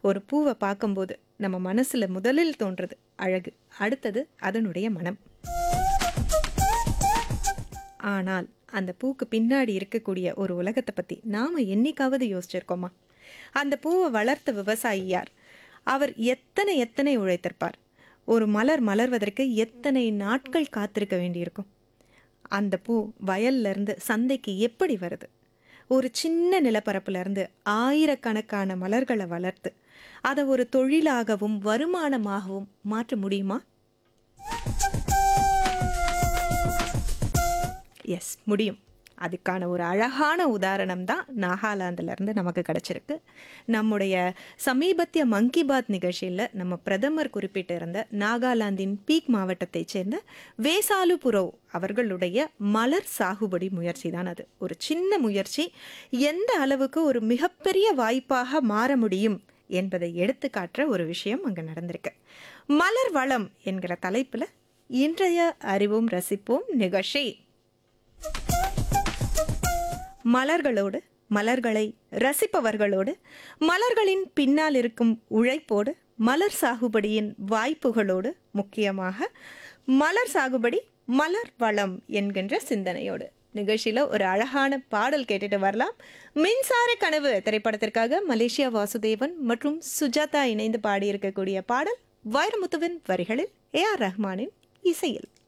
ஒரு பூவை பார்க்கும்போது நம்ம மனசுல முதலில் தோன்றது அழகு அடுத்தது அதனுடைய மனம் ஆனால் அந்த பூக்கு பின்னாடி இருக்கக்கூடிய ஒரு உலகத்தை பற்றி நாம் என்னைக்காவது யோசிச்சிருக்கோமா அந்த பூவை வளர்த்த விவசாயி யார் அவர் எத்தனை எத்தனை உழைத்திருப்பார் ஒரு மலர் மலர்வதற்கு எத்தனை நாட்கள் காத்திருக்க வேண்டியிருக்கும் அந்த பூ வயல்ல இருந்து சந்தைக்கு எப்படி வருது ஒரு சின்ன நிலப்பரப்புல இருந்து ஆயிரக்கணக்கான மலர்களை வளர்த்து அதை ஒரு தொழிலாகவும் வருமானமாகவும் மாற்ற முடியுமா எஸ் முடியும் அதுக்கான ஒரு அழகான உதாரணம் தான் நாகாலாந்துலேருந்து நமக்கு கிடச்சிருக்கு நம்முடைய சமீபத்திய மங்கி பாத் நிகழ்ச்சியில் நம்ம பிரதமர் குறிப்பிட்டிருந்த நாகாலாந்தின் பீக் மாவட்டத்தைச் சேர்ந்த வேசாலு புரோவ் அவர்களுடைய மலர் சாகுபடி முயற்சி தான் அது ஒரு சின்ன முயற்சி எந்த அளவுக்கு ஒரு மிகப்பெரிய வாய்ப்பாக மாற முடியும் என்பதை எடுத்துக்காட்டுற ஒரு விஷயம் அங்கே நடந்திருக்கு மலர் வளம் என்கிற தலைப்பில் இன்றைய அறிவோம் ரசிப்போம் நிகழ்ச்சி மலர்களோடு மலர்களை ரசிப்பவர்களோடு மலர்களின் பின்னால் இருக்கும் உழைப்போடு மலர் சாகுபடியின் வாய்ப்புகளோடு முக்கியமாக மலர் சாகுபடி மலர் வளம் என்கின்ற சிந்தனையோடு நிகழ்ச்சியில் ஒரு அழகான பாடல் கேட்டுட்டு வரலாம் மின்சார கனவு திரைப்படத்திற்காக மலேசியா வாசுதேவன் மற்றும் சுஜாதா இணைந்து பாடியிருக்கக்கூடிய பாடல் வைரமுத்துவின் வரிகளில் ஏ ஆர் ரஹ்மானின் இசையில்